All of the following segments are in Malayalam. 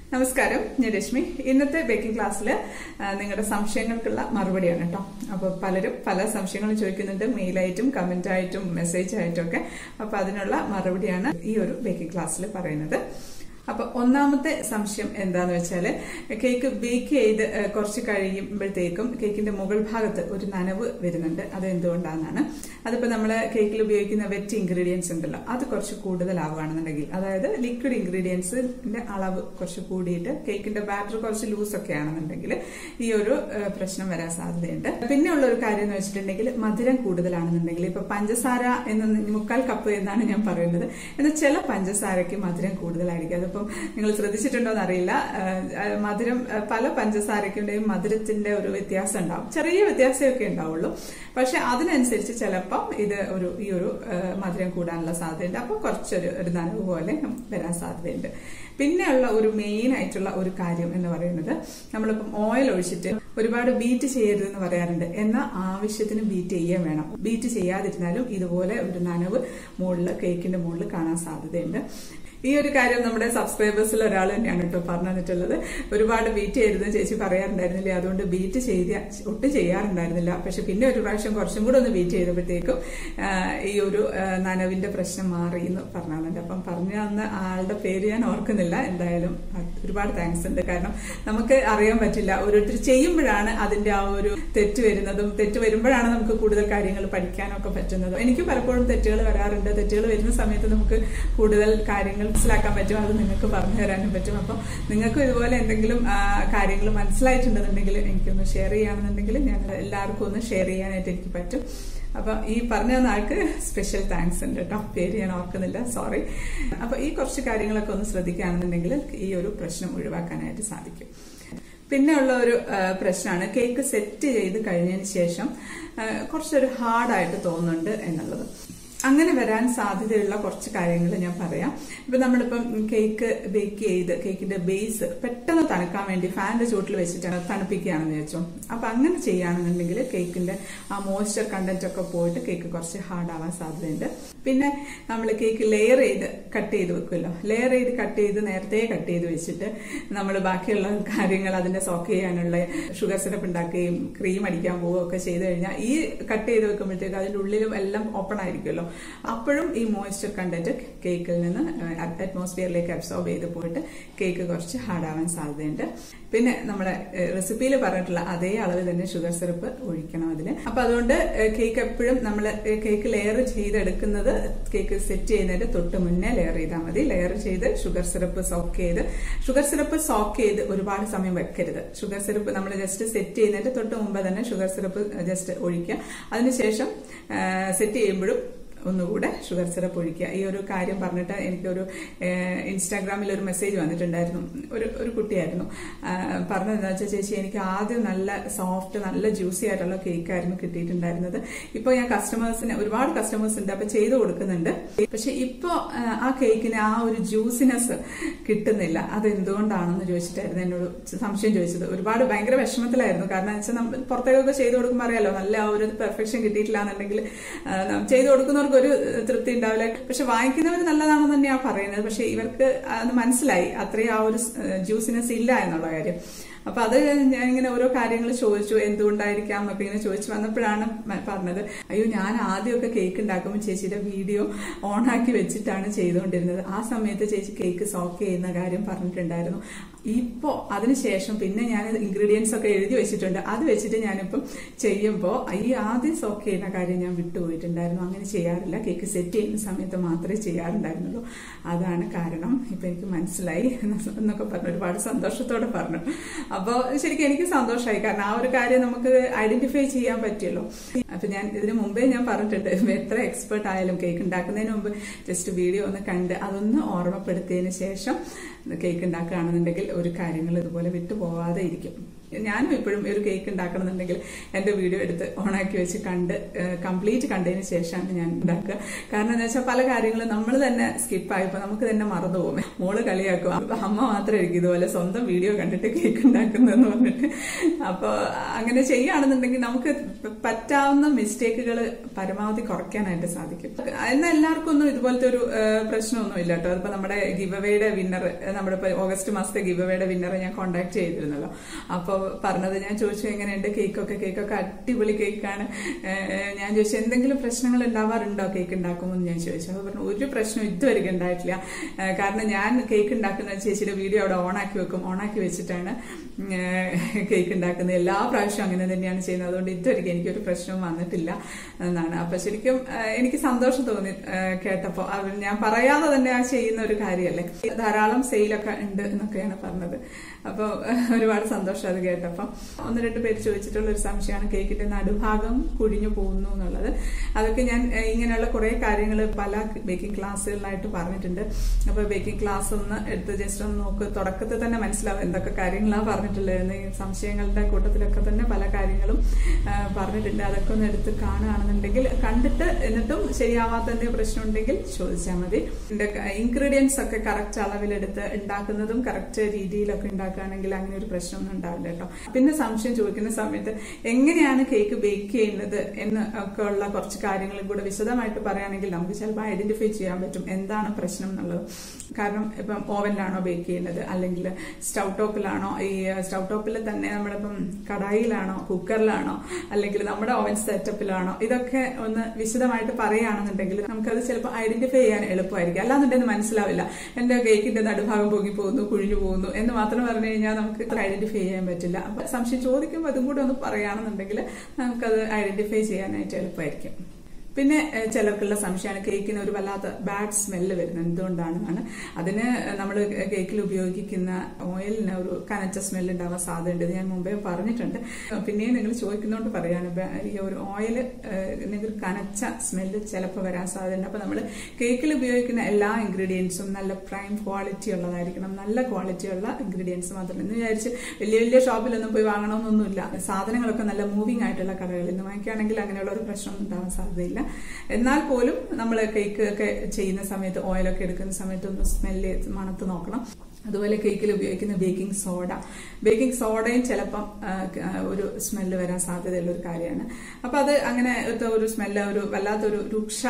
നമസ്കാരം ഞാൻ രശ്മി ഇന്നത്തെ ബേക്കിംഗ് ക്ലാസ്സിൽ നിങ്ങളുടെ സംശയങ്ങൾക്കുള്ള മറുപടിയാണ് കേട്ടോ അപ്പോൾ പലരും പല സംശയങ്ങളും ചോദിക്കുന്നുണ്ട് മെയിലായിട്ടും കമന്റ് ആയിട്ടും മെസ്സേജ് ആയിട്ടും ഒക്കെ അപ്പൊ അതിനുള്ള മറുപടിയാണ് ഈ ഒരു ബേക്കിംഗ് ക്ലാസ്സിൽ പറയുന്നത് അപ്പൊ ഒന്നാമത്തെ സംശയം എന്താന്ന് വെച്ചാല് കേക്ക് ബേക്ക് ചെയ്ത് ഏഹ്, കുറച്ച് കഴിയുമ്പോഴത്തേക്കും കേക്കിന്റെ മുകൾ ഭാഗത്ത് ഒരു നനവ് വരുന്നുണ്ട് അത് എന്തുകൊണ്ടാണെന്നാണ് അതിപ്പോ നമ്മൾ കേക്കിൽ ഉപയോഗിക്കുന്ന വെറ്റ് ഇൻഗ്രീഡിയൻസ് ഉണ്ടല്ലോ അത് കുറച്ച് കൂടുതലാവുകയാണെന്നുണ്ടെങ്കിൽ അതായത് ലിക്വിഡ് ഇൻഗ്രീഡിയൻസിന്റെ അളവ് കുറച്ച് കൂടിയിട്ട് കേക്കിന്റെ ബാറ്റർ കുറച്ച് ലൂസ് ഒക്കെ ആണെന്നുണ്ടെങ്കിൽ ഈ ഒരു ഏഹ്, പ്രശ്നം വരാൻ സാധ്യതയുണ്ട് പിന്നെ ഉള്ള ഒരു കാര്യം എന്ന് വെച്ചിട്ടുണ്ടെങ്കിൽ മധുരം കൂടുതലാണെന്നുണ്ടെങ്കിൽ ഇപ്പൊ പഞ്ചസാര എന്ന മുക്കാൽ കപ്പ് എന്നാണ് ഞാൻ പറയുന്നത് എന്നാൽ ചില പഞ്ചസാരയ്ക്ക് മധുരം കൂടുതലായിരിക്കും അതിപ്പം നിങ്ങൾ ശ്രദ്ധിച്ചിട്ടുണ്ടോ എന്നറിയില്ല ആഹ് മധുരം ആഹ് പല പഞ്ചസാരയ്ക്കുടെയും മധുരത്തിന്റെ ഒരു വ്യത്യാസം ഉണ്ടാവും ചെറിയ വ്യത്യാസമൊക്കെ ഉണ്ടാവുള്ളൂ പക്ഷെ അതിനനുസരിച്ച് ചിലപ്പം ഇത് ഒരു ഈ ഒരു ആഹ് മധുരം കൂടാനുള്ള സാധ്യതയുണ്ട് അപ്പൊ കുറച്ചൊരു ഒരു നനവ് പോലെ വരാൻ സാധ്യതയുണ്ട് പിന്നെയുള്ള ഒരു മെയിൻ ആയിട്ടുള്ള ഒരു കാര്യം എന്ന് പറയുന്നത് നമ്മളിപ്പം ഓയിൽ ഒഴിച്ചിട്ട് ഒരുപാട് ബീറ്റ് ചെയ്യരുതെന്ന് പറയാറുണ്ട് എന്നാൽ ആവശ്യത്തിന് ബീറ്റ് ചെയ്യാൻ വേണം ബീറ്റ് ചെയ്യാതിരുന്നാലും ഇതുപോലെ ഒരു നനവ് മുകളിൽ കേക്കിന്റെ മുകളിൽ കാണാൻ സാധ്യതയുണ്ട് ഈ ഒരു കാര്യം നമ്മുടെ സബ്സ്ക്രൈബേഴ്സിൽ ഒരാൾ തന്നെയാണ് കേട്ടോ പറഞ്ഞു തന്നിട്ടുള്ളത് ഒരുപാട് ബീറ്റ് ചെയ്തെന്ന് ചേച്ചി പറയാറുണ്ടായിരുന്നില്ല അതുകൊണ്ട് ബീറ്റ് ചെയ്ത ഒട്ടും ചെയ്യാറുണ്ടായിരുന്നില്ല പക്ഷെ പിന്നെ ഒരു പ്രാവശ്യം കുറച്ചും കൂടെ ഒന്ന് ബീറ്റ് ചെയ്തപ്പോഴത്തേക്കും ആ, ഈ ഒരു ആ, നനവിന്റെ പ്രശ്നം മാറി എന്ന് പറഞ്ഞാലുണ്ട് അപ്പം പറഞ്ഞു തന്ന ആളുടെ പേര് ഞാൻ ഓർക്കുന്നില്ല എന്തായാലും അത് ഒരുപാട് താങ്ക്സ് ഉണ്ട് കാരണം നമുക്ക് അറിയാൻ പറ്റില്ല ഓരോരുത്തർ ചെയ്യുമ്പോഴാണ് അതിന്റെ ആ ഒരു തെറ്റ് വരുന്നതും തെറ്റ് വരുമ്പോഴാണ് നമുക്ക് കൂടുതൽ കാര്യങ്ങൾ പഠിക്കാനൊക്കെ പറ്റുന്നതും എനിക്ക് പലപ്പോഴും തെറ്റുകൾ വരാറുണ്ട് തെറ്റുകൾ വരുന്ന സമയത്ത് നമുക്ക് കൂടുതൽ കാര്യങ്ങൾ മനസ്സിലാക്കാൻ പറ്റും അത് നിങ്ങൾക്ക് പറഞ്ഞു തരാനും പറ്റും അപ്പം നിങ്ങൾക്കും ഇതുപോലെ എന്തെങ്കിലും ആ, കാര്യങ്ങൾ മനസ്സിലായിട്ടുണ്ടെന്നുണ്ടെങ്കിൽ എനിക്കൊന്ന് ഷെയർ ചെയ്യുകയാണെന്നുണ്ടെങ്കിൽ ഞാൻ എല്ലാവർക്കും ഒന്ന് ഷെയർ ചെയ്യാനായിട്ട് എനിക്ക് പറ്റും അപ്പൊ ഈ പറഞ്ഞ തന്ന ആൾക്ക് സ്പെഷ്യൽ താങ്ക്സ് ഉണ്ട് കേട്ടോ പേര് ഞാൻ ഓർക്കുന്നില്ല സോറി അപ്പൊ ഈ കുറച്ച് കാര്യങ്ങളൊക്കെ ഒന്ന് ശ്രദ്ധിക്കുകയാണെന്നുണ്ടെങ്കിൽ ഈ ഒരു പ്രശ്നം ഒഴിവാക്കാനായിട്ട് സാധിക്കും പിന്നെ ഉള്ള ഒരു ആ, പ്രശ്നമാണ് കേക്ക് സെറ്റ് ചെയ്ത് കഴിഞ്ഞതിന് ശേഷം ആ, കുറച്ചൊരു ഹാർഡായിട്ട് തോന്നുന്നുണ്ട് എന്നുള്ളത് അങ്ങനെ വരാൻ സാധ്യതയുള്ള കുറച്ച് കാര്യങ്ങൾ ഞാൻ പറയാം ഇപ്പൊ നമ്മളിപ്പം കേക്ക് ബേക്ക് ചെയ്ത് കേക്കിന്റെ ബേസ് പെട്ടെന്ന് തണുക്കാൻ വേണ്ടി ഫാനിന്റെ ചൂട്ടിൽ വെച്ചിട്ടാണ് തണുപ്പിക്കുകയാണെന്ന് വെച്ചോ അപ്പൊ അങ്ങനെ ചെയ്യുകയാണെന്നുണ്ടെങ്കിൽ കേക്കിന്റെ ആ മോയ്സ്ചർ കണ്ടന്റ് ഒക്കെ പോയിട്ട് കേക്ക് കുറച്ച് ഹാർഡ് ആവാൻ സാധ്യതയുണ്ട് പിന്നെ നമ്മൾ കേക്ക് ലെയർ ചെയ്ത് കട്ട് ചെയ്ത് വെക്കുമല്ലോ ലെയർ ചെയ്ത് കട്ട് ചെയ്ത് നേരത്തെ കട്ട് ചെയ്ത് വെച്ചിട്ട് നമ്മൾ ബാക്കിയുള്ള കാര്യങ്ങൾ അതിന്റെ സോക്ക് ചെയ്യാനുള്ള ഷുഗർ സിറപ്പ് ഉണ്ടാക്കുകയും ക്രീം അടിക്കാൻ പോവുകയും ഒക്കെ ചെയ്ത് കഴിഞ്ഞാൽ ഈ കട്ട് ചെയ്ത് വെക്കുമ്പോഴത്തേക്ക് അതിന്റെ ഉള്ളിലും എല്ലാം ഓപ്പൺ ആയിരിക്കുമല്ലോ അപ്പോഴും ഈ മോയ്സ്ചർ കണ്ടന്റ് കേക്കിൽ നിന്ന് അറ്റ്മോസ്ഫിയറിലേക്ക് അബ്സോർബ് ചെയ്ത് പോയിട്ട് കേക്ക് കുറച്ച് ഹാർഡാവാൻ സാധ്യതയുണ്ട് പിന്നെ നമ്മുടെ റെസിപ്പിയിൽ പറഞ്ഞിട്ടുള്ള അതേ അളവിൽ തന്നെ ഷുഗർ സിറപ്പ് ഒഴിക്കണം അതിന് അപ്പൊ അതുകൊണ്ട് കേക്ക് എപ്പോഴും നമ്മൾ കേക്ക് ലെയർ ചെയ്തെടുക്കുന്നത് കേക്ക് സെറ്റ് ചെയ്യുന്നതിന്റെ തൊട്ട് മുന്നേ ലെയർ ചെയ്താൽ മതി ലെയർ ചെയ്ത് ഷുഗർ സിറപ്പ് സോക്ക് ചെയ്ത് ഷുഗർ സിറപ്പ് സോക്ക് ചെയ്ത് ഒരുപാട് സമയം വെക്കരുത് ഷുഗർ സിറപ്പ് നമ്മൾ ജസ്റ്റ് സെറ്റ് ചെയ്യുന്നതിന്റെ തൊട്ട് മുമ്പ് തന്നെ ഷുഗർ സിറപ്പ് ജസ്റ്റ് ഒഴിക്കുക അതിനുശേഷം സെറ്റ് ചെയ്യുമ്പോഴും ഒന്നുകൂടെ ഷുഗർ സിറപ്പ് ഒഴിക്കുക ഈ ഒരു കാര്യം പറഞ്ഞിട്ട് എനിക്കൊരു ഏഹ്, ഇൻസ്റ്റാഗ്രാമിൽ ഒരു മെസ്സേജ് വന്നിട്ടുണ്ടായിരുന്നു ഒരു ഒരു കുട്ടിയായിരുന്നു ആഹ്, പറഞ്ഞത് എന്താ വെച്ചാൽ ചേച്ചി എനിക്ക് ആദ്യം നല്ല സോഫ്റ്റ് നല്ല ജ്യൂസി ആയിട്ടുള്ള കേക്കായിരുന്നു കിട്ടിയിട്ടുണ്ടായിരുന്നത് ഇപ്പോൾ ഞാൻ കസ്റ്റമേഴ്സിന് ഒരുപാട് കസ്റ്റമേഴ്സ് ഉണ്ട് അപ്പൊ ചെയ്തു കൊടുക്കുന്നുണ്ട് പക്ഷെ ഇപ്പോൾ ആ കേക്കിന് ആ ഒരു ജ്യൂസിനെസ് കിട്ടുന്നില്ല അത് എന്തുകൊണ്ടാണെന്ന് ചോദിച്ചിട്ടായിരുന്നു എന്നോട് സംശയം ചോദിച്ചത് ഒരുപാട് ഭയങ്കര വിഷമത്തിലായിരുന്നു കാരണം വെച്ചാൽ നമ്മൾ പുറത്തേക്കൊക്കെ ചെയ്തു കൊടുക്കുമ്പോൾ അറിയാലോ നല്ല ആ ഒരു പെർഫെക്ഷൻ കിട്ടിയിട്ടില്ല എന്നുണ്ടെങ്കിൽ ചെയ്തു കൊടുക്കുന്നവർക്ക് ഒരു തൃപ്തി ഉണ്ടാവില്ല പക്ഷെ വാങ്ങിക്കുന്നവർ നല്ലതാണെന്ന് തന്നെയാണ് പറയുന്നത് പക്ഷെ ഇവർക്ക് അത് മനസ്സിലായി അത്രയും ആ ഒരു ജ്യൂസിനെസ് ഇല്ല എന്നുള്ള കാര്യം അപ്പൊ അത് ഞാൻ ഇങ്ങനെ ഓരോ കാര്യങ്ങൾ ചോദിച്ചു എന്തുകൊണ്ടായിരിക്കാം എന്നൊക്കെ ഇങ്ങനെ ചോദിച്ചു വന്നപ്പോഴാണ് മ- പറഞ്ഞത് അയ്യോ ഞാൻ ആദ്യമൊക്കെ കേക്ക് ഉണ്ടാക്കുമ്പോൾ ചേച്ചിയുടെ വീഡിയോ ഓൺ ആക്കി വെച്ചിട്ടാണ് ചെയ്തുകൊണ്ടിരുന്നത് ആ സമയത്ത് ചേച്ചി കേക്ക് സോക്ക് ചെയ്യുന്ന കാര്യം പറഞ്ഞിട്ടുണ്ടായിരുന്നു ഇപ്പോ അതിനുശേഷം പിന്നെ ഞാൻ ഇൻഗ്രീഡിയൻസ് ഒക്കെ എഴുതി വെച്ചിട്ടുണ്ട് അത് വെച്ചിട്ട് ഞാനിപ്പം ചെയ്യുമ്പോൾ ഈ ആദ്യം സോക്ക് ചെയ്യുന്ന കാര്യം ഞാൻ വിട്ടുപോയിട്ടുണ്ടായിരുന്നു അങ്ങനെ ചെയ്യാറില്ല കേക്ക് സെറ്റ് ചെയ്യുന്ന സമയത്ത് മാത്രമേ ചെയ്യാറുണ്ടായിരുന്നുള്ളൂ അതാണ് കാരണം ഇപ്പൊ എനിക്ക് മനസ്സിലായി എന്നൊക്കെ പറഞ്ഞു ഒരുപാട് സന്തോഷത്തോടെ പറഞ്ഞു അപ്പോൾ ശരിക്കും എനിക്ക് സന്തോഷമായി കാരണം ആ ഒരു കാര്യം നമുക്ക് ഐഡന്റിഫൈ ചെയ്യാൻ പറ്റിയല്ലോ അപ്പൊ ഞാൻ ഇതിനു മുമ്പേ ഞാൻ പറഞ്ഞിട്ടുണ്ട് എത്ര എക്സ്പേർട്ട് ആയാലും കേക്ക് ഉണ്ടാക്കുന്നതിന് മുമ്പ് ജസ്റ്റ് വീഡിയോ ഒന്ന് കണ്ട് അതൊന്ന് ഓർമ്മപ്പെടുത്തിയതിന് ശേഷം കേക്ക് ഉണ്ടാക്കുകയാണെന്നുണ്ടെങ്കിൽ ഒരു കാര്യങ്ങൾ ഇതുപോലെ വിട്ടുപോവാതെ ഇരിക്കും ഞാനും ഇപ്പോഴും ഒരു കേക്ക് ഉണ്ടാക്കണമെന്നുണ്ടെങ്കിൽ എന്റെ വീഡിയോ എടുത്ത് ഓണാക്കി വെച്ച് കണ്ട് കംപ്ലീറ്റ് കണ്ടതിന് ശേഷമാണ് ഞാൻ ഉണ്ടാക്കുക കാരണം എന്താ വെച്ചാൽ പല കാര്യങ്ങളും നമ്മൾ തന്നെ സ്കിപ്പായപ്പോൾ നമുക്ക് തന്നെ മറന്നു പോകും മോള് കളിയാക്കും അപ്പൊ അമ്മ മാത്രമായിരിക്കും ഇതുപോലെ സ്വന്തം വീഡിയോ കണ്ടിട്ട് കേക്ക് ഉണ്ടാക്കുന്നതെന്ന് പറഞ്ഞിട്ട് അപ്പോൾ അങ്ങനെ ചെയ്യുകയാണെന്നുണ്ടെങ്കിൽ നമുക്ക് പറ്റാവുന്ന മിസ്റ്റേക്കുകൾ പരമാവധി കുറയ്ക്കാനായിട്ട് സാധിക്കും എന്നാൽ എല്ലാവർക്കും ഒന്നും ഇതുപോലത്തെ ഒരു ഏഹ്, പ്രശ്നമൊന്നും ഇല്ല കേട്ടോ അതിപ്പോ നമ്മുടെ ഗിവവേയുടെ വിന്നർ നമ്മുടെ ഇപ്പൊ ഓഗസ്റ്റ് മാസത്തെ ഗിവവേയുടെ വിന്നറെ ഞാൻ കോൺടാക്ട് ചെയ്തിരുന്നല്ലോ അപ്പോൾ പറഞ്ഞത് ഞാൻ ചോദിച്ചു എങ്ങനെയുണ്ട് കേക്കൊക്കെ കേക്കൊക്കെ അടിപൊളി കേക്കാണ് ഏഹ്, ഞാൻ ചോദിച്ചു എന്തെങ്കിലും പ്രശ്നങ്ങൾ ഉണ്ടാവാറുണ്ടോ കേക്ക് ഉണ്ടാക്കുമ്പോൾ എന്ന് ഞാൻ ചോദിച്ചു അപ്പോൾ പറഞ്ഞു ഒരു പ്രശ്നം ഇതുവരെ ഉണ്ടായിട്ടില്ല ഏഹ്, കാരണം ഞാൻ കേക്ക് ഉണ്ടാക്കുന്ന ചേച്ചിയുടെ വീഡിയോ അവിടെ ഓണാക്കി വെക്കും ഓണാക്കി വെച്ചിട്ടാണ് ഏഹ്, കേക്ക് ഉണ്ടാക്കുന്നത് എല്ലാ പ്രാവശ്യവും അങ്ങനെ തന്നെയാണ് ചെയ്യുന്നത് അതുകൊണ്ട് ഇതുവരെ എനിക്കൊരു പ്രശ്നവും വന്നിട്ടില്ല എന്നാണ് അപ്പൊ ശരിക്കും ഏഹ്, എനിക്ക് സന്തോഷം തോന്നി ഏഹ്, കേട്ടപ്പോ അവർ ഞാൻ പറയാതെ തന്നെ ആ ചെയ്യുന്ന ഒരു കാര്യമല്ലേ ധാരാളം സെയിലൊക്കെ ഉണ്ട് എന്നൊക്കെയാണ് പറഞ്ഞത് അപ്പോൾ ഒരുപാട് സന്തോഷം അത് കേട്ടപ്പോൾ ഒന്ന് രണ്ട് പേര് ചോദിച്ചിട്ടുള്ള ഒരു സംശയമാണ് കേക്കിന്റെ നടുഭാഗം കുഴിഞ്ഞു പോകുന്നു എന്നുള്ളത് അതൊക്കെ ഞാൻ ഏഹ്, ഇങ്ങനെയുള്ള കുറെ കാര്യങ്ങൾ പല ബേക്കിംഗ് ക്ലാസ്സുകളിലായിട്ട് പറഞ്ഞിട്ടുണ്ട് അപ്പോൾ ബേക്കിംഗ് ക്ലാസ് ഒന്ന് എടുത്ത് ജസ്റ്റ് ഒന്ന് നോക്ക് തുടക്കത്തിൽ തന്നെ മനസ്സിലാവും എന്തൊക്കെ കാര്യങ്ങളാണ് പറഞ്ഞിട്ടുള്ളത് ഈ സംശയങ്ങളുടെ കൂട്ടത്തിലൊക്കെ തന്നെ പല കാര്യങ്ങളും ആ, പറഞ്ഞിട്ടുണ്ട് അതൊക്കെ ഒന്ന് എടുത്ത് കാണുകയാണെന്നുണ്ടെങ്കിൽ കണ്ടിട്ട് എന്നിട്ടും ശരിയാവാത്ത എന്തെങ്കിലും പ്രശ്നം ഉണ്ടെങ്കിൽ ചോദിച്ചാൽ മതി ഇൻഗ്രീഡിയൻസ് ഒക്കെ കറക്റ്റ് അളവിലെടുത്ത് ഉണ്ടാക്കുന്നതും കറക്റ്റ് രീതിയിലൊക്കെ ഉണ്ടാക്കുകയാണെങ്കിൽ അങ്ങനെ ഒരു പ്രശ്നമൊന്നും ഉണ്ടാവില്ല കേട്ടോ പിന്നെ സംശയം ചോദിക്കുന്ന സമയത്ത് എങ്ങനെയാണ് കേക്ക് ബേക്ക് ചെയ്യുന്നത് എന്ന് ഒക്കെ ഉള്ള കുറച്ച് കാര്യങ്ങളും കൂടെ വിശദമായിട്ട് പറയുകയാണെങ്കിൽ നമുക്ക് ചിലപ്പോൾ ഐഡന്റിഫൈ ചെയ്യാൻ പറ്റും എന്താണ് പ്രശ്നം എന്നുള്ളത് കാരണം ഇപ്പം ഓവനിലാണോ ബേക്ക് ചെയ്യുന്നത് അല്ലെങ്കിൽ സ്റ്റൗ ടോപ്പിലാണോ ഈ സ്റ്റൗ ടോപ്പിൽ തന്നെ നമ്മളിപ്പം കടായിലാണോ കുക്കറിലാണോ അല്ലെങ്കിൽ നമ്മുടെ ഓവൻ സെറ്റപ്പിലാണോ ഇതൊക്കെ ഒന്ന് വിശദമായിട്ട് പറയുകയാണെന്നുണ്ടെങ്കിൽ നമുക്കത് ചിലപ്പോൾ ഐഡന്റിഫൈ ചെയ്യാൻ എളുപ്പമായിരിക്കും അല്ലാന്നുണ്ടെങ്കിൽ മനസ്സിലാവില്ല എന്റെ കേക്കിന്റെ നടുഭാഗം പൊങ്ങി പോകുന്നു കുഴിഞ്ഞു പോകുന്നു എന്ന് മാത്രം പറഞ്ഞു കഴിഞ്ഞാൽ നമുക്ക് ഐഡന്റിഫൈ ചെയ്യാൻ പറ്റില്ല അപ്പൊ സംശയം ചോദിക്കുമ്പോൾ അതും കൂടെ ഒന്ന് പറയുകയാണെന്നുണ്ടെങ്കിൽ നമുക്കത് ഐഡന്റിഫൈ ചെയ്യാനായിട്ട് എളുപ്പമായിരിക്കും പിന്നെ ഏഹ്, ചിലർക്കുള്ള സംശയമാണ് കേക്കിന് ഒരു വല്ലാത്ത ബാഡ് സ്മെല്ല് വരുന്നത് എന്തുകൊണ്ടാണെന്നാണ് അതിന് നമ്മൾ കേക്കിൽ ഉപയോഗിക്കുന്ന ഓയിലിന് ഒരു കനച്ച സ്മെല്ല് ഉണ്ടാവാൻ സാധ്യതയുണ്ട് ഇത് ഞാൻ മുമ്പേ പറഞ്ഞിട്ടുണ്ട് പിന്നെയും നിങ്ങൾ ചോദിക്കുന്നതുകൊണ്ട് പറയാണ് ബ- ഈ ഒരു ഓയിൽ നിങ്ങൾക്ക് കനച്ച സ്മെല്ല് ചിലപ്പോൾ വരാൻ സാധ്യതയുണ്ട് അപ്പൊ നമ്മൾ കേക്കിൽ ഉപയോഗിക്കുന്ന എല്ലാ ഇൻഗ്രീഡിയൻസും നല്ല പ്രൈം ക്വാളിറ്റി ഉള്ളതായിരിക്കണം നല്ല ക്വാളിറ്റി ഉള്ള ഇൻഗ്രീഡിയൻസ് മാത്രം എന്ന് വിചാരിച്ച് വലിയ വലിയ ഷോപ്പിലൊന്നും പോയി വാങ്ങണമെന്നൊന്നുമില്ല സാധനങ്ങളൊക്കെ നല്ല മൂവിംഗ് ആയിട്ടുള്ള കടകളിൽ നിന്ന് വാങ്ങിക്കുകയാണെങ്കിൽ അങ്ങനെയുള്ള ഒരു പ്രശ്നം ഉണ്ടാവാൻ സാധ്യതയില്ല എന്നാൽ പോലും നമ്മൾ കേക്ക് ഒക്കെ ചെയ്യുന്ന സമയത്ത് ഓയിലൊക്കെ എടുക്കുന്ന സമയത്ത് ഒന്ന് സ്മെല്ല് മണത്ത് നോക്കണം അതുപോലെ കേക്കിൽ ഉപയോഗിക്കുന്ന ബേക്കിംഗ് സോഡ ബേക്കിംഗ് സോഡയും ചിലപ്പം ആ, ആ, ഒരു സ്മെല്ല് വരാൻ സാധ്യതയുള്ള ഒരു കാര്യമാണ് അപ്പൊ അത് അങ്ങനെ ഒരു സ്മെല്ല് ഒരു വല്ലാത്തൊരു രൂക്ഷ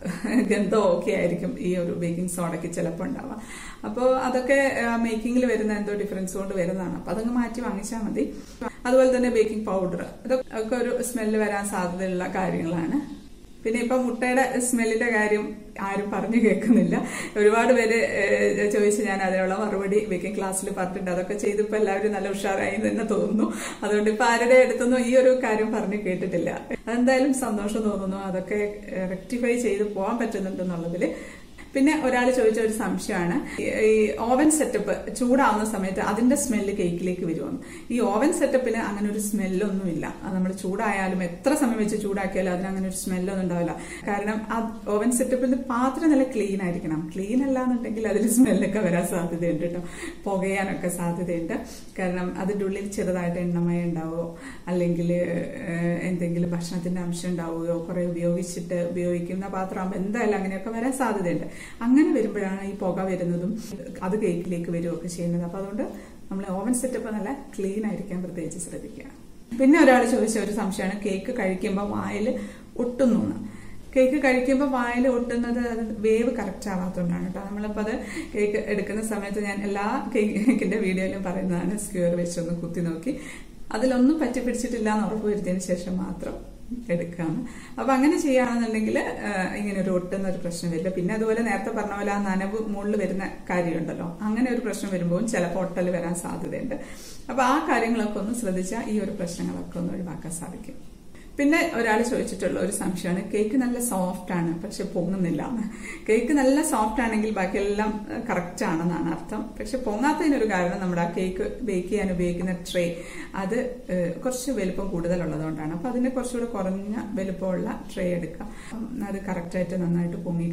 ഗന്ധമോ ഒക്കെ ആയിരിക്കും ഈ ഒരു ബേക്കിംഗ് സോഡയ്ക്ക് ചിലപ്പോൾ ഉണ്ടാവുക അപ്പോൾ അതൊക്കെ മേക്കിങ്ങിൽ വരുന്ന എന്തോ ഡിഫറൻസ് കൊണ്ട് വരുന്നതാണ് അപ്പൊ അതങ്ങ് മാറ്റി വാങ്ങിച്ചാൽ മതി അതുപോലെ തന്നെ ബേക്കിംഗ് പൗഡർ ഇതൊക്കെ ഒരു സ്മെല്ല് വരാൻ സാധ്യതയുള്ള കാര്യങ്ങളാണ് പിന്നെ ഇപ്പൊ മുട്ടയുടെ സ്മെല്ലിന്റെ കാര്യം ആരും പറഞ്ഞു കേൾക്കുന്നില്ല ഒരുപാട് പേര് ഏഹ്, ചോദിച്ച് ഞാൻ അതിനുള്ള മറുപടി ബേക്കിംഗ് ക്ലാസ്സിൽ പറഞ്ഞിട്ടുണ്ട് അതൊക്കെ ചെയ്തിപ്പോ എല്ലാവരും നല്ല ഉഷാറായി എന്ന് തന്നെ തോന്നുന്നു അതുകൊണ്ട് ഇപ്പൊ ആരുടെ അടുത്തൊന്നും ഈ ഒരു കാര്യം പറഞ്ഞു കേട്ടിട്ടില്ല അതെന്തായാലും സന്തോഷം തോന്നുന്നു അതൊക്കെ റെക്ടിഫൈ ചെയ്ത് പോകാൻ പറ്റുന്നുണ്ടെന്നുള്ളതിൽ പിന്നെ ഒരാൾ ചോദിച്ച ഒരു സംശയമാണ് ഈ- ഈ ഓവൻ സെറ്റപ്പ് ചൂടാവുന്ന സമയത്ത് അതിന്റെ സ്മെല്ല് കേക്കിലേക്ക് വരുമെന്ന് ഈ ഓവൻ സെറ്റപ്പിന് അങ്ങനെ ഒരു സ്മെല്ലൊന്നുമില്ല അത് നമ്മൾ ചൂടായാലും എത്ര സമയം വെച്ച് ചൂടാക്കിയാലും അതിന് അങ്ങനെ ഒരു സ്മെല്ലൊന്നും ഉണ്ടാവില്ല കാരണം ആ ഓവൻ സെറ്റപ്പിന്റെ പാത്രം നല്ല ക്ലീൻ ആയിരിക്കണം ക്ലീൻ അല്ല എന്നുണ്ടെങ്കിൽ അതിൽ സ്മെല്ലൊക്കെ വരാൻ സാധ്യതയുണ്ട് കേട്ടോ പുകയാനൊക്കെ സാധ്യതയുണ്ട് കാരണം അതിൻ്റെ ഉള്ളിൽ ചെറുതായിട്ട് എണ്ണമയം ഉണ്ടാവുമോ അല്ലെങ്കിൽ എന്തെങ്കിലും ഭക്ഷണത്തിന്റെ അംശം ഉണ്ടാവുകയോ കുറെ ഉപയോഗിച്ചിട്ട് ഉപയോഗിക്കുന്ന പാത്രമാകുമ്പോൾ എന്തായാലും അങ്ങനെയൊക്കെ വരാൻ സാധ്യതയുണ്ട് അങ്ങനെ വരുമ്പോഴാണ് ഈ പുക വരുന്നതും അത് കേക്കിലേക്ക് വരികയൊക്കെ ചെയ്യുന്നത് അപ്പൊ അതുകൊണ്ട് നമ്മൾ ഓവൻ സെറ്റപ്പ് നല്ല ക്ലീൻ ആയിരിക്കാൻ പ്രത്യേകിച്ച് ശ്രദ്ധിക്കുക പിന്നെ ഒരാൾ ചോദിച്ച ഒരു സംശയമാണ് കേക്ക് കഴിക്കുമ്പോൾ വായിൽ ഒട്ടുന്നു എന്ന്. കേക്ക് കഴിക്കുമ്പോൾ വായിൽ ഒട്ടുന്നത് അത് വേവ് കറക്റ്റ് ആവാത്തതുകൊണ്ടാണ് കേട്ടോ നമ്മളിപ്പോൾ അത് കേക്ക് എടുക്കുന്ന സമയത്ത് ഞാൻ എല്ലാ കേക്കിന്റെ വീഡിയോയിലും പറയുന്നതാണ് സ്ക്യൂർ വെച്ചൊന്ന് കുത്തി നോക്കി അതിലൊന്നും പറ്റി പിടിച്ചിട്ടില്ല എന്ന് ഉറപ്പ് വരുത്തിയതിന് ശേഷം മാത്രം എടുക്കാണ് അപ്പൊ അങ്ങനെ ചെയ്യുകയാണെന്നുണ്ടെങ്കിൽ ഇങ്ങനെ ഒരു ഒട്ടുന്ന ഒരു പ്രശ്നം വരില്ല പിന്നെ അതുപോലെ നേരത്തെ പറഞ്ഞ പോലെ ആ നനവ് മുകളിൽ വരുന്ന കാര്യമുണ്ടല്ലോ അങ്ങനെ ഒരു പ്രശ്നം വരുമ്പോൾ ചിലപ്പോൾ ഒട്ടൽ വരാൻ സാധ്യതയുണ്ട് അപ്പൊ ആ കാര്യങ്ങളൊക്കെ ഒന്ന് ശ്രദ്ധിച്ചാൽ ഈ ഒരു പ്രശ്നങ്ങളൊക്കെ ഒന്ന് ഒഴിവാക്കാൻ സാധിക്കും പിന്നെ ഒരാൾ ചോദിച്ചിട്ടുള്ള ഒരു സംശയമാണ് കേക്ക് നല്ല സോഫ്റ്റ് ആണ് പക്ഷെ പൊങ്ങുന്നില്ല എന്ന് കേക്ക് നല്ല സോഫ്റ്റ് ആണെങ്കിൽ ബാക്കിയെല്ലാം കറക്റ്റ് ആണെന്നാണ് അർത്ഥം പക്ഷെ പൊങ്ങാത്തതിനൊരു കാരണം നമ്മുടെ ആ കേക്ക് ബേക്ക് ചെയ്യാൻ ഉപയോഗിക്കുന്ന ട്രേ അത് ഏഹ്, കുറച്ച് വലുപ്പം കൂടുതലുള്ളതുകൊണ്ടാണ് അപ്പൊ അതിന് കുറച്ചുകൂടെ കുറഞ്ഞ വലുപ്പമുള്ള ട്രേ എടുക്കാം അപ്പം അത് കറക്റ്റായിട്ട് നന്നായിട്ട് പൊങ്ങി കിട്ടും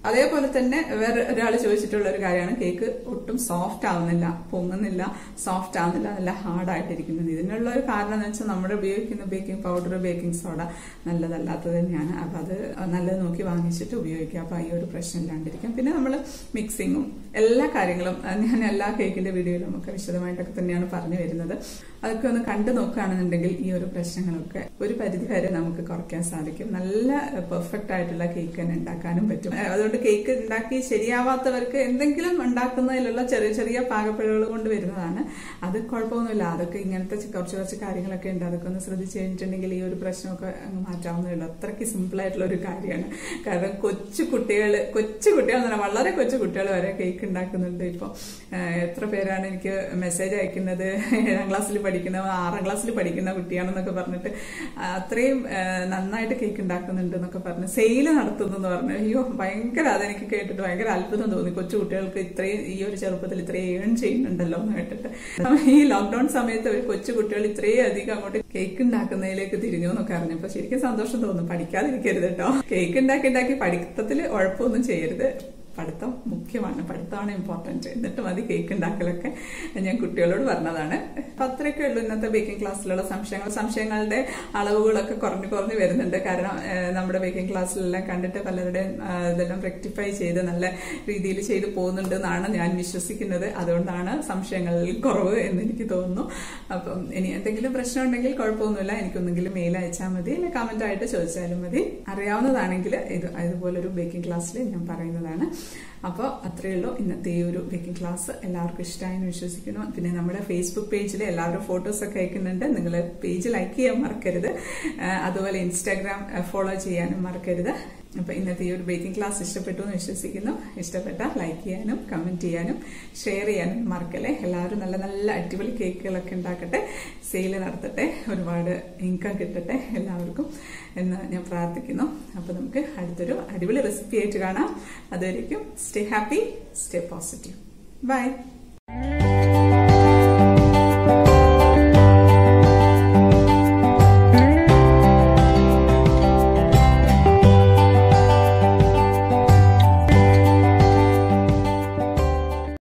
അതേപോലെ തന്നെ വേറെ ഒരാൾ ചോദിച്ചിട്ടുള്ള ഒരു കാര്യമാണ് കേക്ക് ഒട്ടും സോഫ്റ്റ് ആവുന്നില്ല പൊങ്ങുന്നില്ല സോഫ്റ്റ് ആവുന്നില്ല നല്ല ഹാർഡായിട്ടിരിക്കുന്നത് ഇതിനുള്ള ഒരു കാരണം എന്ന് വെച്ചാൽ നമ്മൾ ഉപയോഗിക്കുന്ന ബേക്കിംഗ് പൗഡർ ബേക്കിംഗ് സോഡ നല്ലതല്ലാത്തത് തന്നെയാണ് അപ്പൊ അത് നല്ലത് നോക്കി വാങ്ങിച്ചിട്ട് ഉപയോഗിക്കുക അപ്പൊ ഈ ഒരു പ്രശ്നം ഇല്ലാണ്ടിരിക്കും പിന്നെ നമ്മൾ മിക്സിങ്ങും എല്ലാ കാര്യങ്ങളും ഞാൻ എല്ലാ കേക്കിന്റെ വീഡിയോയിലും ഒക്കെ വിശദമായിട്ടൊക്കെ തന്നെയാണ് പറഞ്ഞു വരുന്നത് അതൊക്കെ ഒന്ന് കണ്ടു നോക്കുകയാണെന്നുണ്ടെങ്കിൽ ഈ ഒരു പ്രശ്നങ്ങളൊക്കെ ഒരു പരിധി വരെ നമുക്ക് കുറയ്ക്കാൻ സാധിക്കും നല്ല പെർഫെക്റ്റ് ആയിട്ടുള്ള കേക്ക് തന്നെ ഉണ്ടാക്കാനും പറ്റും അതുകൊണ്ട് കേക്ക് ഉണ്ടാക്കി ശരിയാവാത്തവർക്ക് എന്തെങ്കിലും ഉണ്ടാക്കുന്നതിലുള്ള ചെറിയ ചെറിയ പാകപ്പിഴകൾ കൊണ്ട് വരുന്നതാണ് അത് കുഴപ്പമൊന്നുമില്ല അതൊക്കെ ഇങ്ങനത്തെ കുറച്ച് കുറച്ച് കാര്യങ്ങളൊക്കെ ഉണ്ട് അതൊക്കെ ഒന്ന് ശ്രദ്ധിച്ചു കഴിഞ്ഞിട്ടുണ്ടെങ്കിൽ ഈ ഒരു പ്രശ്നമൊക്കെ അങ്ങ് മാറ്റാവുന്നേ ഉള്ളൂ അത്രയ്ക്ക് സിമ്പിൾ ആയിട്ടുള്ള ഒരു കാര്യമാണ് കാരണം കൊച്ചു കുട്ടികൾ കൊച്ചു കുട്ടികൾ എന്ന് പറഞ്ഞാൽ വളരെ കൊച്ചു കുട്ടികൾ വരെ കേക്ക് ഉണ്ടാക്കുന്നുണ്ട് ഇപ്പോൾ എത്ര പേരാണ് എനിക്ക് മെസ്സേജ് അയക്കുന്നത് ഏഴാം ക്ലാസ്സിൽ പഠിക്കുന്ന ആറാം ക്ലാസ്സിൽ പഠിക്കുന്ന കുട്ടിയാണെന്നൊക്കെ പറഞ്ഞിട്ട് അത്രയും നന്നായിട്ട് കേക്ക് ഉണ്ടാക്കുന്നുണ്ട് എന്നൊക്കെ പറഞ്ഞ് സെയിൽ നടത്തുന്നു എന്ന് പറഞ്ഞു അയ്യോ ഭയങ്കര അതെനിക്ക് കേട്ടിട്ട് ഭയങ്കര അത്ഭുതം തോന്നി കൊച്ചു കുട്ടികൾക്ക് ഇത്രയും ഈ ഒരു ചെറുപ്പത്തിൽ ഇത്രയും ഏൺ ചെയ്യുന്നുണ്ടല്ലോ എന്ന് കേട്ടിട്ട് ഈ ലോക്ക്ഡൌൺ സമയത്ത് ഒരു കൊച്ചു കുട്ടികൾ ഇത്രയും അധികം അങ്ങോട്ട് കേക്ക് ഉണ്ടാക്കുന്നതിലേക്ക് തിരിഞ്ഞു എന്നൊക്കെ അറിഞ്ഞപ്പോ ശരിക്കും സന്തോഷം തോന്നും പഠിക്കാതിരിക്കരുത് കേട്ടോ കേക്ക് ഉണ്ടാക്കി ഉണ്ടാക്കി പഠിത്തത്തിൽ ഉഴപ്പൊന്നും ചെയ്യരുത് പഠിത്തം മുഖ്യമാണ് പഠിത്തമാണ് ഇമ്പോർട്ടന്റ് എന്നിട്ട് മതി കേക്ക് ഉണ്ടാക്കലൊക്കെ ഞാൻ കുട്ടികളോട് പറഞ്ഞതാണ് അപ്പൊ അത്രയൊക്കെ ഉള്ളൂ ഇന്നത്തെ ബേക്കിംഗ് ക്ലാസ്സിലുള്ള സംശയങ്ങൾ സംശയങ്ങളുടെ അളവുകളൊക്കെ കുറഞ്ഞു കുറഞ്ഞു വരുന്നുണ്ട് കാരണം നമ്മുടെ ബേക്കിംഗ് ക്ലാസ്സിലെല്ലാം കണ്ടിട്ട് പലരുടെയും ഇതെല്ലാം റെക്ടിഫൈ ചെയ്ത് നല്ല രീതിയിൽ ചെയ്തു പോകുന്നുണ്ട് എന്നാണ് ഞാൻ വിശ്വസിക്കുന്നത് അതുകൊണ്ടാണ് സംശയങ്ങളിൽ കുറവ് എന്ന് എനിക്ക് തോന്നുന്നു അപ്പം ഇനി എന്തെങ്കിലും പ്രശ്നം ഉണ്ടെങ്കിൽ കുഴപ്പമൊന്നുമില്ല എനിക്കൊന്നെങ്കിലും മെയിൽ അയച്ചാൽ മതി അല്ലെ കമന്റ് ആയിട്ട് ചോദിച്ചാലും മതി അറിയാവുന്നതാണെങ്കിൽ ഇത് ഇതുപോലൊരു ബേക്കിംഗ് ക്ലാസ്സിൽ ഞാൻ പറയുന്നതാണ് അപ്പോൾ അത്രയേ ഉള്ളൂ ഇന്നത്തെ ഈ ഒരു ബേക്കിംഗ് ക്ലാസ് എല്ലാവർക്കും ഇഷ്ടമായി എന്ന് വിശ്വസിക്കുന്നു പിന്നെ നമ്മുടെ ഫേസ്ബുക്ക് പേജിൽ എല്ലാവരും ഫോട്ടോസ് ഒക്കെ അയക്കുന്നുണ്ട് നിങ്ങൾ പേജ് ലൈക്ക് ചെയ്യാൻ മറക്കരുത് അതുപോലെ ഇൻസ്റ്റാഗ്രാം ഫോളോ ചെയ്യാനും മറക്കരുത് അപ്പൊ ഇന്നത്തെ ഈ ഒരു ബേക്കിംഗ് ക്ലാസ് ഇഷ്ടപ്പെട്ടു എന്ന് വിശ്വസിക്കുന്നു ഇഷ്ടപ്പെട്ട ലൈക്ക് ചെയ്യാനും കമന്റ് ചെയ്യാനും ഷെയർ ചെയ്യാനും മറക്കല്ലേ എല്ലാവരും നല്ല നല്ല അടിപൊളി കേക്കുകളൊക്കെ ഉണ്ടാക്കട്ടെ സെയിൽ നടത്തട്ടെ ഒരുപാട് ഇൻകം കിട്ടട്ടെ എല്ലാവർക്കും എന്ന് ഞാൻ പ്രാർത്ഥിക്കുന്നു അപ്പൊ നമുക്ക് അടുത്തൊരു അടിപൊളി റെസിപ്പി ആയിട്ട് കാണാം അതുവരെയും stay happy stay positive by